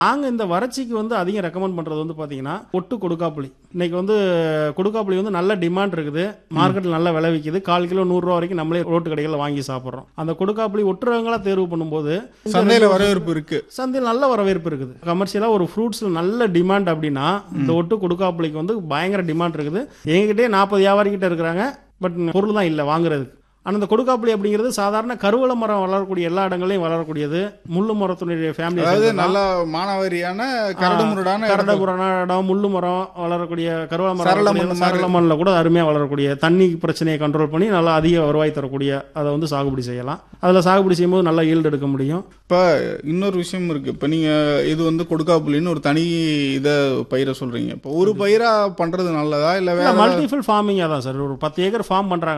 நாங்கள் இந்த வறட்சிக்கு வந்து அதிகம் ரெக்கமெண்ட் பண்ணுறது வந்து பார்த்தீங்கன்னா ஒட்டு கொடுக்காப்புளி இன்னைக்கு வந்து கொடுக்காப்புளி வந்து நல்ல டிமாண்ட் இருக்குது மார்க்கெட்டில் நல்லா விலை விற்கிது கால் கிலோ நூறுரூவா வரைக்கும் நம்மளே ரோட்டு கடைகளில் வாங்கி சாப்பிட்றோம் அந்த கொடுக்காப்புளி ஒட்டுறவங்களா தேர்வு பண்ணும்போது சந்தையில வரவேற்பு இருக்கு சந்தையில் நல்ல வரவேற்பு இருக்குது கமர்ஷியலாக ஒரு ஃப்ரூட்ஸில் நல்ல டிமாண்ட் அப்படின்னா இந்த ஒட்டு கொடுக்காப்புளிக்கு வந்து பயங்கர டிமாண்ட் இருக்குது எங்ககிட்டே நாற்பது வியாபாரிகிட்ட இருக்கிறாங்க பட் பொருள் தான் இல்லை வாங்குறதுக்கு ஆனால் இந்த கொடுக்காப்புளி அப்படிங்கிறது சாதாரண கருவள மரம் வளரக்கூடிய எல்லா இடங்களையும் வளரக்கூடிய முள்ளு மரத்தினுடைய ஃபேமிலி அதாவது நல்லா மானாவாரியான கரடுமுரடான இடம். கரடபுரான இடம் முள்ளு மரம் வளரக்கூடிய கருவள மரம் சரள வளரக்கூடிய- மண்ணு மாதிரி. சரள மண்ணில் கூட அருமையாக வளரக்கூடிய தண்ணி பிரச்சனையை கண்ட்ரோல் பண்ணி நல்லா அதிக வருவாய் தரக்கூடிய அதை வந்து சாகுபடி செய்யலாம் அதில் சாகுபடி செய்யும்போது நல்லா ஈல்டு எடுக்க முடியும் இப்ப இன்னொரு விஷயம் இருக்கு இப்ப நீங்க இது வந்து கொடுக்காப்புலின்னு ஒரு தனி இத பயிரை சொல்றீங்க இப்ப ஒரு பயிரா பண்றது நல்லதா இல்ல வேற மல்டிஃபில் ஃபார்மிங்காக தான் சார் ஒரு பத்து ஏக்கர் ஃபார்ம் பண்ணுறாங்க